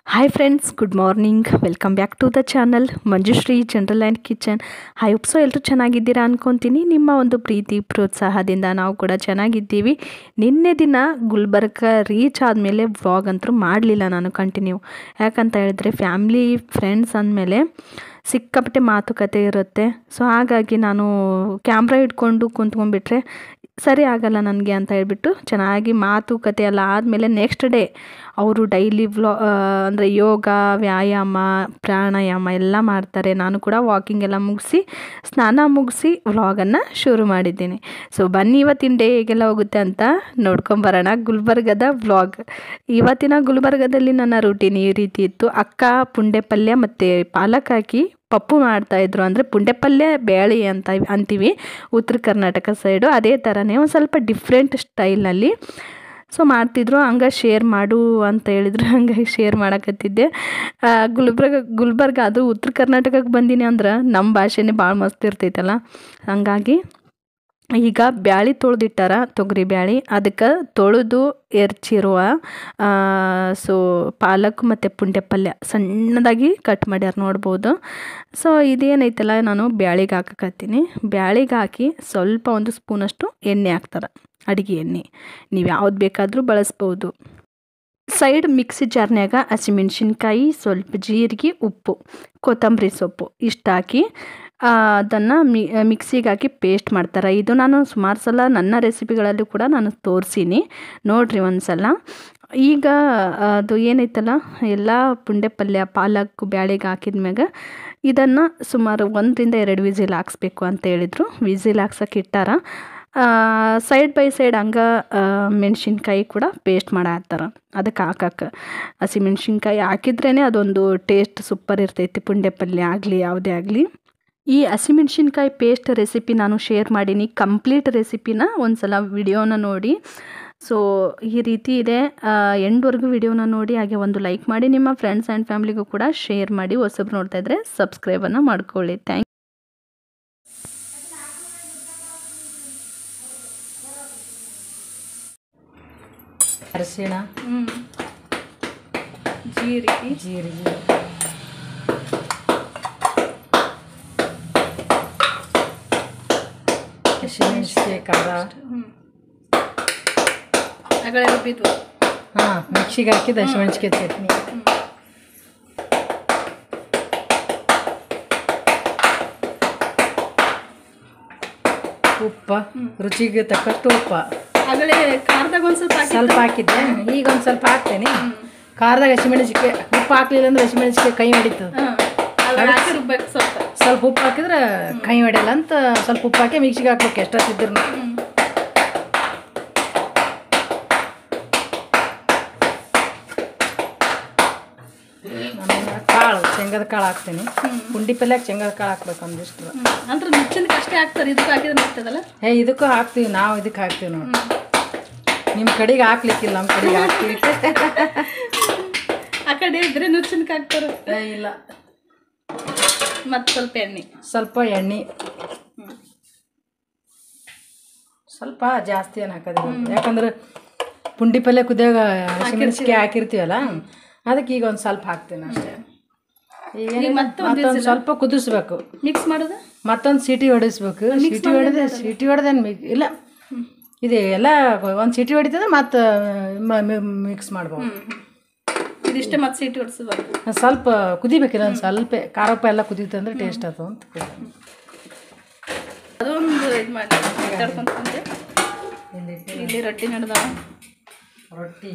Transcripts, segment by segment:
hi friends good morning welcome back to the channel Manjushree general and kitchen I so ಎಲ್ಲರೂ ಚೆನ್ನಾಗಿದ್ದೀರಾ ಅನ್ಕೊತೀನಿ ನಿಮ್ಮ ಒಂದು ಪ್ರೀತಿ ಪ್ರೋತ್ಸಾಹದಿಂದ ನಾವು ಕೂಡ ಚೆನ್ನಾಗಿದ್ದೀವಿ ನಿನ್ನೆ ದಿನ ಗುಲ್ಬರ್ಗ ರೀಚ್ ಆದಮೇಲೆ ವ್ಲಾಗ್ ಅಂತೂ ಮಾಡಲಿಲ್ಲ ನಾನು ಕಂಟಿನ್ಯೂ ಯಾಕಂತ ಹೇಳಿದ್ರೆ ಫ್ಯಾಮ್ಲಿ ಫ್ರೆಂಡ್ಸ್ ಅಂದಮೇಲೆ ಸಿಕ್ಕಾಪಟ್ಟೆ ಮಾತುಕತೆ ಇರುತ್ತೆ ಸೊ ಹಾಗಾಗಿ ನಾನು ಕ್ಯಾಮ್ರಾ ಇಟ್ಕೊಂಡು ಕುಂತ್ಕೊಂಡ್ಬಿಟ್ರೆ ಸರಿ ಆಗಲ್ಲ ನನಗೆ ಅಂತ ಹೇಳ್ಬಿಟ್ಟು ಚೆನ್ನಾಗಿ ಮಾತುಕತೆ ಎಲ್ಲ ಆದಮೇಲೆ ನೆಕ್ಸ್ಟ್ ಡೇ ಅವರು ಡೈಲಿ ವ್ಲಾ ಅಂದರೆ ಯೋಗ ವ್ಯಾಯಾಮ ಪ್ರಾಣಾಯಾಮ ಎಲ್ಲ ಮಾಡ್ತಾರೆ ನಾನು ಕೂಡ ವಾಕಿಂಗ್ ಎಲ್ಲ ಮುಗಿಸಿ ಸ್ನಾನ ಮುಗಿಸಿ ವ್ಲಾಗನ್ನು ಶುರು ಮಾಡಿದ್ದೀನಿ ಸೊ ಬನ್ನಿ ಇವತ್ತಿನ ಡೇ ಹೇಗೆಲ್ಲ ಹೋಗುತ್ತೆ ಅಂತ ನೋಡ್ಕೊಂಬರೋಣ ಗುಲ್ಬರ್ಗದ ವ್ಲಾಗ್ ಇವತ್ತಿನ ಗುಲ್ಬರ್ಗದಲ್ಲಿ ನನ್ನ ರೂಟೀನ್ ಈ ರೀತಿ ಇತ್ತು ಅಕ್ಕ ಪುಂಡೆ ಪಲ್ಯ ಮತ್ತು ಪಾಲಕ್ ಹಾಕಿ ಪಪ್ಪು ಮಾಡ್ತಾಯಿದ್ರು ಅಂದರೆ ಪುಂಡೆ ಪಲ್ಯ ಬೇಳೆ ಅಂತ ಅಂತೀವಿ ಉತ್ತರ ಕರ್ನಾಟಕ ಸೈಡು ಅದೇ ಥರನೇ ಒಂದು ಸ್ವಲ್ಪ ಡಿಫ್ರೆಂಟ್ ಸ್ಟೈಲ್ನಲ್ಲಿ ಸೊ ಮಾಡ್ತಿದ್ರು ಹಂಗೆ ಶೇರ್ ಮಾಡು ಅಂತ ಹೇಳಿದ್ರು ಹಂಗಾಗಿ ಶೇರ್ ಮಾಡಕತ್ತಿದ್ದೆ ಗುಲ್ಬರ್ಗ ಗುಲ್ಬರ್ಗ ಅದು ಉತ್ತರ ಕರ್ನಾಟಕಕ್ಕೆ ಬಂದೀನಿ ಅಂದ್ರೆ ನಮ್ಮ ಭಾಷೆನೇ ಭಾಳ ಮಸ್ತ್ ಇರ್ತೈತಲ್ಲ ಹಂಗಾಗಿ ಈಗ ಬ್ಯಾಳಿ ತೊಳೆದಿಟ್ಟಾರ ತೊಗರಿ ಬ್ಯಾಳಿ ಅದಕ್ಕೆ ತೊಳೆದು ಎರ್ಚಿರುವ ಸೊ ಪಾಲಕ್ ಮತ್ತು ಪುಂಡೆ ಪಲ್ಯ ಸಣ್ಣದಾಗಿ ಕಟ್ ಮಾಡ್ಯಾರ ನೋಡ್ಬೋದು ಸೊ ಇದೇನೈತಲ್ಲ ನಾನು ಬ್ಯಾಳಿಗೆ ಹಾಕಕತ್ತೀನಿ ಬ್ಯಾಳಿಗೆ ಹಾಕಿ ಸ್ವಲ್ಪ ಒಂದು ಸ್ಪೂನಷ್ಟು ಎಣ್ಣೆ ಹಾಕ್ತಾರೆ ಅಡುಗೆ ಎಣ್ಣೆ ನೀವು ಯಾವ್ದು ಬೇಕಾದರೂ ಬಳಸ್ಬೋದು ಸೈಡ್ ಮಿಕ್ಸಿ ಜಾರ್ನ್ಯಾಗ ಹಸಿಮೆಣ್ಸಿನ್ಕಾಯಿ ಸ್ವಲ್ಪ ಜೀರಿಗೆ ಉಪ್ಪು ಕೊತ್ತಂಬರಿ ಸೊಪ್ಪು ಇಷ್ಟು ಹಾಕಿ ಅದನ್ನು ಮಿಕ್ಸಿಗೆ ಹಾಕಿ ಪೇಸ್ಟ್ ಮಾಡ್ತಾರೆ ಇದು ನಾನು ಸುಮಾರು ಸಲ ನನ್ನ ರೆಸಿಪಿಗಳಲ್ಲಿ ಕೂಡ ನಾನು ತೋರಿಸೀನಿ ನೋಡಿರಿ ಒಂದು ಸಲ ಈಗ ಅದು ಏನೈತಲ್ಲ ಎಲ್ಲ ಪುಂಡೆ ಪಲ್ಯ ಪಾಲಕ್ ಬ್ಯಾಳಿಗೆ ಹಾಕಿದ ಮ್ಯಾಗ ಇದನ್ನು ಸುಮಾರು ಒಂದರಿಂದ ಎರಡು ವಿಸಿಲ್ ಹಾಕ್ಸ್ಬೇಕು ಅಂತ ಹೇಳಿದರು ವಿಸಿಲ್ ಹಾಕ್ಸೋಕೆ ಇಟ್ಟಾರ ಸೈಡ್ ಬೈ ಸೈಡ್ ಹಂಗೆ ಮೆಣಸಿನ್ಕಾಯಿ ಕೂಡ ಪೇಸ್ಟ್ ಮಾಡಾತ್ತಾರ ಅದಕ್ಕೆ ಹಾಕಕ್ಕೆ ಹಸಿಮೆಣ್ಸಿನ್ಕಾಯಿ ಹಾಕಿದ್ರೇ ಅದೊಂದು ಟೇಸ್ಟ್ ಸೂಪರ್ ಇರ್ತೈತಿ ಪುಂಡೆ ಪಲ್ಯ ಆಗಲಿ ಯಾವುದೇ ಆಗಲಿ ಈ ಹಸಿಮೆಣ್ಸಿನ್ಕಾಯಿ ಪೇಸ್ಟ್ ರೆಸಿಪಿ ನಾನು ಶೇರ್ ಮಾಡೀನಿ ಕಂಪ್ಲೀಟ್ ರೆಸಿಪಿನ ಒಂದು ಸಲ ವಿಡಿಯೋನ ನೋಡಿ ಸೊ ಈ ರೀತಿ ಇದೆ ಎಂಡ್ವರೆಗೂ ವಿಡಿಯೋನ ನೋಡಿ ಹಾಗೆ ಒಂದು ಲೈಕ್ ಮಾಡಿ ನಿಮ್ಮ ಫ್ರೆಂಡ್ಸ್ ಆ್ಯಂಡ್ ಫ್ಯಾಮ್ಲಿಗೂ ಕೂಡ ಶೇರ್ ಮಾಡಿ ಹೊಸಬ್ರು ನೋಡ್ತಾ ಇದ್ದರೆ ಸಬ್ಸ್ಕ್ರೈಬನ್ನು ಮಾಡ್ಕೊಳ್ಳಿ ಥ್ಯಾಂಕ್ ಅರಿಶಿಣ ಜೀರಿಗೆ ಜೀರಿಗೆ ಹಸಿಮೆಣಸಿಗೆ ಖಾರ ಅಗಳೇ ರುಬ್ಬಿದ್ವು ಹಾಂ ಮಿಕ್ಸಿಗೆ ಹಾಕಿದ ಹಸಿಮೆಣಸಿಗೆ ಚಟ್ನಿ ಉಪ್ಪ ರುಚಿಗೆ ತಕ್ಕಷ್ಟು ಉಪ್ಪ ಅಗಳೇ ಖಾರದಾಗ ಒಂದು ಸ್ವಲ್ಪ ಸ್ವಲ್ಪ ಹಾಕಿದ್ದೆ ಈಗ ಒಂದು ಸ್ವಲ್ಪ ಹಾಕ್ತೇನೆ ಖಾರದಾಗ ಹಸಿಮೆಣಸಿಗೆ ಉಪ್ಪು ಹಾಕ್ಲಿಲ್ಲ ಅಂದ್ರೆ ಹಸಿಮೆಣಸಿಗೆ ಕೈ ಹೊಡಿತದೆ ಹಾಕಿ ರುಬ್ಬೇಕು ಸ್ವಲ್ಪ ಸ್ವಲ್ಪ ಉಪ್ಪು ಹಾಕಿದ್ರೆ ಕೈ ಹೊಡೆಯಲ್ಲ ಅಂತ ಸ್ವಲ್ಪ ಉಪ್ಪು ಹಾಕಿ ಮಿಕ್ಸಿಗೆ ಹಾಕ್ಬೇಕು ಎಷ್ಟೊತ್ತಿದ್ರು ಆಮೇಲೆ ಕಾಳು ಶೇಂಗದ ಕಾಳು ಹಾಕ್ತೀನಿ ಪುಂಡಿ ಪಲ್ಯಕ್ಕೆ ಶೇಂಗದ ಕಾಳು ಹಾಕ್ಬೇಕು ಒಂದಿಷ್ಟು ಅಂದ್ರೆ ನುಚ್ಚಿನ ಅಷ್ಟೇ ಹಾಕ್ತಾರೆ ಇದಕ್ಕೆ ಹಾಕಿದ್ರೆ ಆಗ್ತದಲ್ಲ ಏ ಇದಕ್ಕೂ ಹಾಕ್ತೀವಿ ನಾವು ಇದಕ್ಕೆ ಹಾಕ್ತೀವಿ ನೋಡಿ ನಿಮ್ಮ ಕಡೆಗೆ ಹಾಕ್ಲಿಕ್ಕಿಲ್ಲ ನಮ್ಮ ಕಡೆಗೆ ಹಾಕ್ತೀವಿ ಆ ಕಡೆ ಇದ್ರೆ ನುಚ್ಚಿನಕ್ಕೆ ಹಾಕ್ತಾರೆ ಏ, ಇಲ್ಲ ಮತ್ತು ಸ್ವಲ್ಪ ಎಣ್ಣೆ ಸ್ವಲ್ಪ ಎಣ್ಣೆ ಸ್ವಲ್ಪ ಜಾಸ್ತಿ ಏನು ಹಾಕೋದಿಲ್ಲ ಯಾಕಂದ್ರೆ ಪುಂಡಿ ಪಲ್ಯ ಕುದಿಯಾಗ ಹಸಿಮೆಣಸಿಗೆ ಹಾಕಿರ್ತೀವಲ್ಲ ಅದಕ್ಕೆ ಈಗ ಒಂದು ಸ್ವಲ್ಪ ಹಾಕ್ತೀನಿ ಅಷ್ಟೇ ಈಗ ಮತ್ತೊಂದು ಸ್ವಲ್ಪ ಕುದಿಸ್ಬೇಕು ಮಿಕ್ಸ್ ಮಾಡೋದು ಮತ್ತೊಂದು ಸೀಟಿ ಹೊಡಿಸ್ಬೇಕು ಸೀಟಿ ಹೊಡೆದ ಸೀಟಿ ಹೊಡೆದೇನು ಮಿಕ್ ಇಲ್ಲ ಇದು ಎಲ್ಲ ಒಂದು ಸೀಟಿ ಹೊಡಿತಂದ್ರೆ ಮತ್ತೆ ಮಿಕ್ಸ್ ಮಾಡ್ಬೋದು ಇದಿಷ್ಟೇ ಮತ್ತೆ ಸೀಟಿ ಹೊಡ್ಸಬಾರ್ದು ಸ್ವಲ್ಪ ಕುದಿಬೇಕಿಲ್ಲ ಒಂದು ಸ್ವಲ್ಪ ಖಾರಪ್ಪ ಎಲ್ಲ ಕುದೀತಂದ್ರೆ ಟೇಸ್ಟ್ ಆಯ್ತು ಅಂತ ಕುದಿ- ಅದೊಂದು ಇದು ಮಾಡಿ ಮಾತಾಡ್ಕೊಂತಂದೆ ಇಲ್ಲಿ ಇಲ್ಲಿ ರೊಟ್ಟಿ ನಡೆದಾವ ರೊಟ್ಟಿ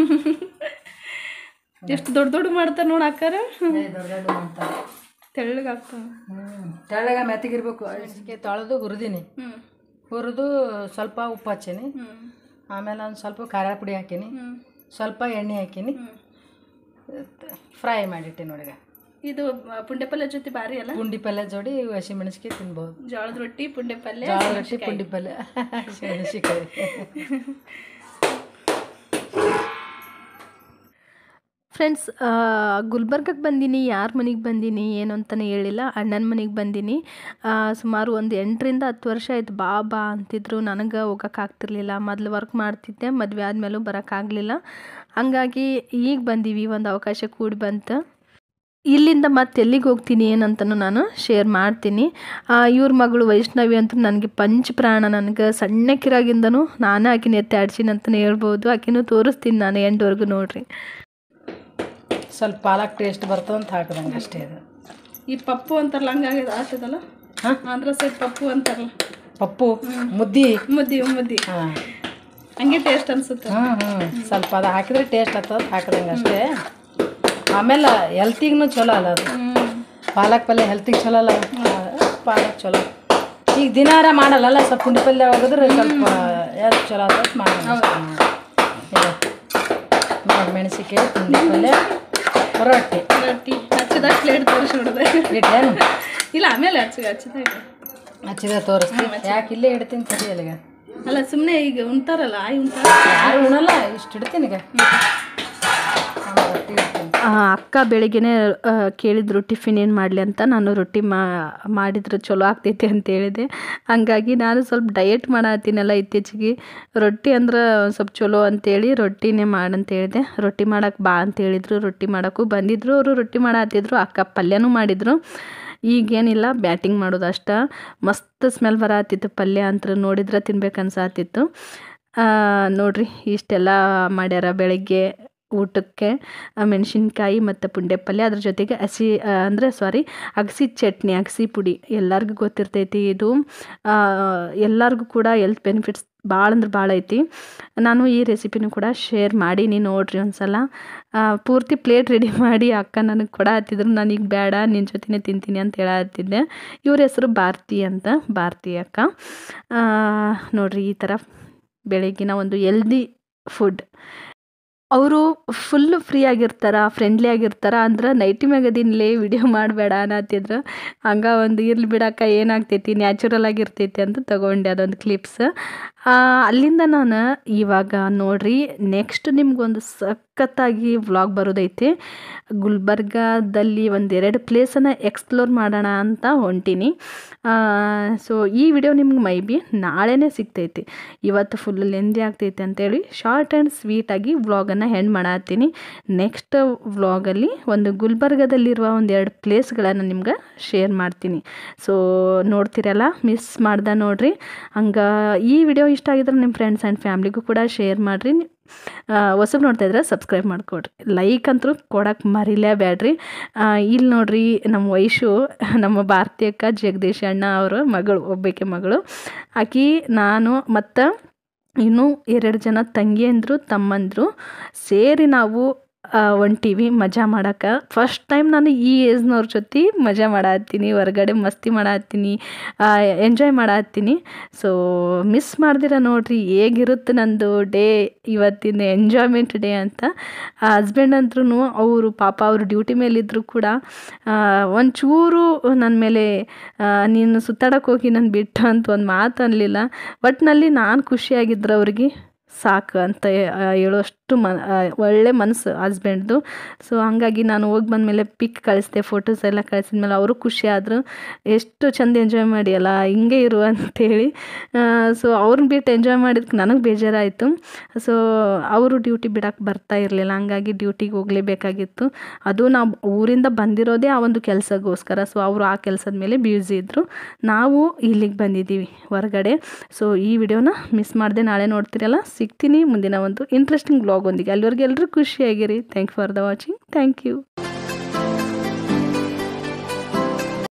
ಎಷ್ಟು ದೊಡ್ಡ ದೊಡ್ಡ ಮಾಡ್ತಾರೆ ನೋಡಿ ಹಾಕಾರ ದೊಡ್ಡ ದೊಡ್ಡ ಮಾಡ್ತಾರೆ ತೆಳ್ಳಗೆ ಹಾಕ್ತಾವ ಹ್ಞೂ ತೆಳ್ಳಗ ಮೆತ್ತಗಿರ್ಬೇಕು ಅಡಿಸಿಗೆ ತೊಳೆದು ಹುರಿದೀನಿ ಹ್ಞೂ ಹುರಿದು ಸ್ವಲ್ಪ ಉಪ್ಪು ಹಚ್ಚೀನಿ ಹ್ಞೂ ಆಮೇಲೆ ಒಂದು ಸ್ವಲ್ಪ ಖಾರ ಪುಡಿ ಹಾಕೀನಿ ಹ್ಞೂ ಸ್ವಲ್ಪ ಎಣ್ಣೆ ಹಾಕೀನಿ ಫ್ರೈ ಮಾಡಿಟ್ಟೆ ನೋಡಿಗ ಇದು ಆ, ಪುಂಡೆ ಪಲ್ಯ ಜೊತೆ ಭಾರಿ ಅಲ್ಲ ಪುಂಡಿ ಪಲ್ಯ ಜೋಡಿ ಹಸಿಮೆಣಸಿಗೆ ತಿನ್ಬೋದು ಜೋಳದ ರೊಟ್ಟಿ ಪುಂಡೆ ಪಲ್ಯ ಜೋಳದ ರೊಟ್ಟಿ ಪುಂಡಿ ಪಲ್ಯ ಹಸಿಮೆಣಸಿಕಾಯಿ ಫ್ರೆಂಡ್ಸ್ ಗುಲ್ಬರ್ಗಕ್ಕೆ ಬಂದೀನಿ ಯಾರ ಮನೆಗೆ ಬಂದೀನಿ ಏನು ಅಂತಲೇ ಹೇಳಿಲ್ಲ ಅಣ್ಣನ ಮನೆಗೆ ಬಂದೀನಿ ಆ, ಸುಮಾರು ಒಂದು ಎಂಟರಿಂದ ಹತ್ತು ವರ್ಷ ಆಯ್ತು ಬಾ ಬಾ ಅಂತಿದ್ರು ನನಗೆ ಹೋಗೋಕ್ಕಾಗ್ತಿರ್ಲಿಲ್ಲ ಮೊದಲು ವರ್ಕ್ ಮಾಡ್ತಿದ್ದೆ ಮದುವೆ ಆದಮೇಲೂ ಬರೋಕ್ಕಾಗಲಿಲ್ಲ ಹಂಗಾಗಿ ಈಗ ಬಂದೀವಿ ಒಂದು ಅವಕಾಶ ಕೂಡಿ ಬಂತು ಇಲ್ಲಿಂದ ಮತ್ತೆ ಎಲ್ಲಿಗೆ ಹೋಗ್ತೀನಿ ಏನಂತನೂ ನಾನು ಶೇರ್ ಮಾಡ್ತೀನಿ ಆ, ಇವ್ರ ಮಗಳು ವೈಷ್ಣವಿ ಅಂತೂ ನನಗೆ ಪಂಚ ಪ್ರಾಣ ನನಗೆ ಸಣ್ಣಕ್ಕಿರಾಗಿಂದನೂ ನಾನೇ ಆಕಿನ ಎತ್ತಿ ಆಡ್ಸಿನಿ ಅಂತಲೇ ಹೇಳ್ಬೋದು ಆಕಿನೂ ತೋರಿಸ್ತೀನಿ ನಾನು ಎಂಡ್ವರೆಗೂ ನೋಡ್ರಿ ಸ್ವಲ್ಪ ಪಾಲಕ್ ಟೇಸ್ಟ್ ಬರ್ತದೆ ಅಂತ ಹಾಕ್ದಂಗೆ ಅಷ್ಟೇ ಇದು ಈ ಪಪ್ಪು ಅಂತಾರಲ್ಲ ಹಂಗಾಗಿದೆ ಆಗ್ತದಲ್ಲ ಹಾಂ ಆಂಧ್ರ ಸೈಡ್ ಪಪ್ಪು ಅಂತಾರಲ್ಲ ಪಪ್ಪು ಮುದ್ದಿ ಮುದ್ದಿ ಮುದ್ದಿ ಹಾಂ ಹಂಗೆ ಟೇಸ್ಟ್ ಅನ್ಸುತ್ತೆ ಹ್ಞೂ ಹ್ಞೂ ಸ್ವಲ್ಪ ಅದು ಹಾಕಿದ್ರೆ ಟೇಸ್ಟ್ ಆಗ್ತದೆ ಹಾಕ್ದಂಗೆ ಅಷ್ಟೇ ಆಮೇಲೆ ಹೆಲ್ತಿಗೂ ಚಲೋ ಅಲ್ಲ ಅದು ಪಾಲಕ್ ಪಲ್ಯ ಹೆಲ್ತಿಗೆ ಚಲೋ ಅಲ್ಲ ಪಾಲಕ್ ಚಲೋ ಈಗ ದಿನಾರ ಮಾಡಲ್ಲಲ್ಲ ಸ್ವಲ್ಪ ಪುಂಡಿ ಪಲ್ಯ ಹೋಗಿದ್ರೆ ಸ್ವಲ್ಪ ಯಾರು ಚಲೋ ಆಗ್ತದೆ ಮಾಡಿ ಮೆಣಸಿಕಾಯಿ ಪುಂಡಿ ಪಲ್ಯ ರೊಟ್ಟಿ ರೊಟ್ಟಿ ಹಚ್ಚಿದಾಗ ಪ್ಲೇಟ್ ತೋರಿಸಿ ನೋಡಿದೆ ಇಟ್ಟೇನು ಇಲ್ಲ ಆಮೇಲೆ ಹಚ್ಚಿ ಹಚ್ಚಿದಾಗ ಹಚ್ಚಿದೆ ತೋರಿಸ್ತೀನಿ ಯಾಕೆ ಇಲ್ಲೇ ಇಡ್ತೀನಿ ಸರಿ ಅಲ್ಲಿಗೆ ಅಲ್ಲ ಸುಮ್ಮನೆ ಈಗ ಉಣ್ತಾರಲ್ಲ ಆಯ್ ಉಣ್ತಾರ ಯಾರು ಉಣಲ್ಲ ಇಷ್ಟು ಇಡ್ತೀನಿ ಈಗ ಆಮೇಲೆ ರೊಟ್ಟಿ ಇಡ್ತೀನಿ ಅಕ್ಕ ಬೆಳಿಗ್ಗೆನೆ ಆ, ಕೇಳಿದ್ರು ಟಿಫಿನ್ ಏನು ಮಾಡಲಿ ಅಂತ ನಾನು ರೊಟ್ಟಿ ಮಾ ಮಾಡಿದ್ರೆ ಚಲೋ ಆಗ್ತೈತಿ ಅಂತ ಹೇಳಿದೆ ಹಂಗಾಗಿ ನಾನು ಸ್ವಲ್ಪ ಡಯಟ್ ಮಾಡತ್ತೀನಲ್ಲ ಇತ್ತೀಚೆಗೆ ರೊಟ್ಟಿ ಅಂದ್ರೆ ಒಂದ್ ಸ್ವಲ್ಪ ಚಲೋ ಅಂತೇಳಿ ರೊಟ್ಟಿನೇ ಮಾಡಂತ ಹೇಳಿದೆ ರೊಟ್ಟಿ ಮಾಡಕ್ಕೆ ಬಾ ಅಂತ ಹೇಳಿದ್ರು ರೊಟ್ಟಿ ಮಾಡೋಕ್ಕೂ ಬಂದಿದ್ರು ಅವರು ರೊಟ್ಟಿ ಮಾಡತ್ತಿದ್ರು ಅಕ್ಕ ಪಲ್ಯನೂ ಮಾಡಿದರು ಈಗೇನಿಲ್ಲ ಬ್ಯಾಟಿಂಗ್ ಮಾಡೋದು ಅಷ್ಟ ಮಸ್ತ್ ಸ್ಮೆಲ್ ಬರತ್ತಿತ್ತು ಪಲ್ಯ ಅಂತ ನೋಡಿದ್ರೆ ತಿನ್ಬೇಕು ಅನ್ಸಾತಿತ್ತು ಆ, ನೋಡ್ರಿ ಇಷ್ಟೆಲ್ಲ ಮಾಡ್ಯಾರ ಬೆಳಗ್ಗೆ ಊಟಕ್ಕೆ ಮೆಣಸಿನ್ಕಾಯಿ ಮತ್ತು ಪುಂಡೆ ಪಲ್ಯ ಅದ್ರ ಜೊತೆಗೆ ಹಸಿ ಅಂದರೆ ಸಾರಿ ಅಗಸಿ ಚಟ್ನಿ ಅಗಸಿ ಪುಡಿ ಎಲ್ಲರಿಗೂ ಗೊತ್ತಿರ್ತೈತಿ ಇದು ಆ, ಎಲ್ಲರಿಗೂ ಕೂಡ ಹೆಲ್ತ್ ಬೆನಿಫಿಟ್ಸ್ ಭಾಳ ಅಂದ್ರೆ ಭಾಳ ಐತಿ ನಾನು ಈ ರೆಸಿಪಿನೂ ಕೂಡ ಶೇರ್ ಮಾಡೀನಿ ನೋಡ್ರಿ ಒಂದ್ಸಲ ಆ, ಪೂರ್ತಿ ಪ್ಲೇಟ್ ರೆಡಿ ಮಾಡಿ ಅಕ್ಕ ನನಗೆ ಕೊಡ ಹತ್ತಿದ್ರು ನನಗೆ ಬೇಡ ನಿನ್ನ ಜೊತೆನೇ ತಿಂತೀನಿ ಅಂತ ಹೇಳತ್ತಿದ್ದೆ ಇವ್ರ ಹೆಸರು ಭಾರತಿ ಅಂತ ಭಾರತಿ ಅಕ್ಕ ಆ, ನೋಡ್ರಿ ಈ ಥರ ಬೆಳಗಿನ ಒಂದು ಎಲ್ದಿ ಫುಡ್ ಅವರು ಫುಲ್ಲು ಫ್ರೀ ಆಗಿರ್ತಾರ ಫ್ರೆಂಡ್ಲಿ ಆಗಿರ್ತಾರ ಅಂದ್ರೆ ನೈಟಿ ಮ್ಯಾಗದಿನ್ಲೇ ವಿಡಿಯೋ ಮಾಡಬೇಡ ಅನ್ನತ್ತಿದ್ರು ಹಂಗ ಒಂದು ಇರ್ಲಿ ಬಿಡಕ್ಕ ಏನಾಗ್ತೈತಿ ನ್ಯಾಚುರಲ್ ಆಗಿರ್ತೈತಿ ಅಂತ ತಗೊಂಡೆ ಅದೊಂದು ಕ್ಲಿಪ್ಸ್ ಅಲ್ಲಿಂದ ನಾನು ಇವಾಗ ನೋಡ್ರಿ ನೆಕ್ಸ್ಟ್ ನಿಮ್ಗೊಂದು ಸಖತ್ತಾಗಿ ವ್ಲಾಗ್ ಬರೋದೈತಿ ಗುಲ್ಬರ್ಗಾದಲ್ಲಿ ಒಂದೆರಡು ಪ್ಲೇಸನ್ನು ಎಕ್ಸ್ಪ್ಲೋರ್ ಮಾಡೋಣ ಅಂತ ಹೊಂಟೀನಿ ಸೊ ಈ ವಿಡಿಯೋ ನಿಮ್ಗೆ ಮೈ ಬಿ ನಾಳೆನೇ ಸಿಗ್ತೈತಿ ಇವತ್ತು ಫುಲ್ ಲೆಂದಿ ಆಗ್ತೈತೆ ಅಂತೇಳಿ ಶಾರ್ಟ್ ಆ್ಯಂಡ್ ಸ್ವೀಟಾಗಿ ವ್ಲಾಗನ್ನು ಹೆಂಡ್ ಮಾಡತ್ತೀನಿ ನೆಕ್ಸ್ಟ್ ವ್ಲಾಗಲ್ಲಿ ಒಂದು ಗುಲ್ಬರ್ಗದಲ್ಲಿರುವ ಒಂದೆರಡು ಪ್ಲೇಸ್ಗಳನ್ನು ನಿಮ್ಗೆ ಶೇರ್ ಮಾಡ್ತೀನಿ ಸೊ ನೋಡ್ತಿರಲ್ಲ ಮಿಸ್ ಮಾಡ್ದೆ ನೋಡ್ರಿ ಹಂಗೆ ಈ ವಿಡಿಯೋ ಇಷ್ಟ ಆಗಿದ್ರೆ ನಿಮ್ಮ ಫ್ರೆಂಡ್ಸ್ ಆ್ಯಂಡ್ ಫ್ಯಾಮ್ಲಿಗೂ ಕೂಡ ಶೇರ್ ಮಾಡಿರಿ ಹೊಸಬ್ ನೋಡ್ತಾ ಇದ್ರೆ ಸಬ್ಸ್ಕ್ರೈಬ್ ಮಾಡ್ಕೊಡ್ರಿ ಲೈಕ್ ಅಂತೂ ಕೊಡಕ್ಕೆ ಮರಿಲೇಬೇಡ್ರಿ ಇಲ್ಲಿ ನೋಡ್ರಿ ನಮ್ಮ ವೈಶು ನಮ್ಮ ಭಾರತಿ ಅಕ್ಕ ಜಗದೀಶ್ ಅಣ್ಣ ಅವರು ಮಗಳು ಒಬ್ಬಾಕೆ ಮಗಳು ಆಕಿ ನಾನು ಮತ್ತು ಇನ್ನೂ ಎರಡು ಜನ ತಂಗಿಯಂದರು ತಮ್ಮಂದರು ಸೇರಿ ನಾವು ಆ, ಹೊಂಟೀವಿ ಮಜಾ ಮಾಡಕ್ಕೆ ಫಸ್ಟ್ ಟೈಮ್ ನಾನು ಈ ಏಜ್ನವ್ರ ಜೊತೆ ಮಜಾ ಮಾಡತ್ತೀನಿ ಹೊರಗಡೆ ಮಸ್ತಿ ಮಾಡತ್ತೀನಿ ಎಂಜಾಯ್ ಮಾಡತ್ತೀನಿ ಸೊ ಮಿಸ್ ಮಾಡ್ದಿರ ನೋಡ್ರಿ ಹೇಗಿರುತ್ತೆ ನಂದು ಡೇ ಇವತ್ತಿನ ಎಂಜಾಯ್ಮೆಂಟ್ ಡೇ ಅಂತ ಹಸ್ಬೆಂಡ್ ಅಂದ್ರೂ ಅವರು ಪಾಪ ಅವರು ಡ್ಯೂಟಿ ಮೇಲಿದ್ದರೂ ಕೂಡ ಆ, ಒಂಚೂರು ನನ್ನ ಮೇಲೆ ಆ, ನೀನು ಸುತ್ತಾಡಕ್ಕೆ ಹೋಗಿ ನಾನು ಬಿಟ್ಟು ಅಂತ ಒಂದು ಮಾತು ಅನ್ನಲಿಲ್ಲ ಒಟ್ಟಿನಲ್ಲಿ ನಾನು ಖುಷಿಯಾಗಿದ್ರೆ ಅವ್ರಿಗೆ ಸಾಕು ಅಂತ ಆ, ಹೇಳೋಷ್ಟು ಮ ಆ, ಒಳ್ಳೆ ಮನಸ್ಸು ಹಸ್ಬೆಂಡ್ದು ಸೊ ಹಾಗಾಗಿ ನಾನು ಹೋಗಿ ಬಂದಮೇಲೆ ಪಿಕ್ ಕಳಿಸ್ದೆ ಫೋಟೋಸ್ ಎಲ್ಲ ಕಳಿಸಿದ್ಮೇಲೆ ಅವರು ಖುಷಿ ಆದರು ಎಷ್ಟು ಚಂದ ಎಂಜಾಯ್ ಮಾಡಿಯಲ್ಲ ಹಿಂಗೆ ಇರು ಅಂತೇಳಿ ಸೊ ಅವ್ರನ್ನ ಬಿಟ್ಟು ಎಂಜಾಯ್ ಮಾಡಿದ್ಕೆ ನನಗೆ ಬೇಜಾರಾಯಿತು ಸೊ ಅವರು ಡ್ಯೂಟಿ ಬಿಡಕ್ಕೆ ಬರ್ತಾ ಇರಲಿಲ್ಲ ಹಂಗಾಗಿ ಡ್ಯೂಟಿಗೆ ಹೋಗಲೇಬೇಕಾಗಿತ್ತು ಅದು ನಾವು ಊರಿಂದ ಬಂದಿರೋದೇ ಆ ಒಂದು ಕೆಲಸಗೋಸ್ಕರ ಸೊ ಅವರು ಆ ಕೆಲಸದ ಮೇಲೆ ಬ್ಯೂಸಿ ಇದ್ದರು ನಾವು ಇಲ್ಲಿಗೆ ಬಂದಿದ್ದೀವಿ ಹೊರಗಡೆ ಸೊ ಈ ವಿಡಿಯೋನ ಮಿಸ್ ಮಾಡದೆ ನಾಳೆ ನೋಡ್ತೀರಲ್ಲ ಸಿಗ್ತೀನಿ ಮುಂದಿನ ಒಂದು ಇಂಟ್ರೆಸ್ಟಿಂಗ್ ಬ್ಲಾಗ್ ಒಂದಿಗೆ ಅಲ್ಲಿವರೆಗೆ ಎಲ್ಲರೂ ಖುಷಿಯಾಗಿರಿ thank for the watching thank you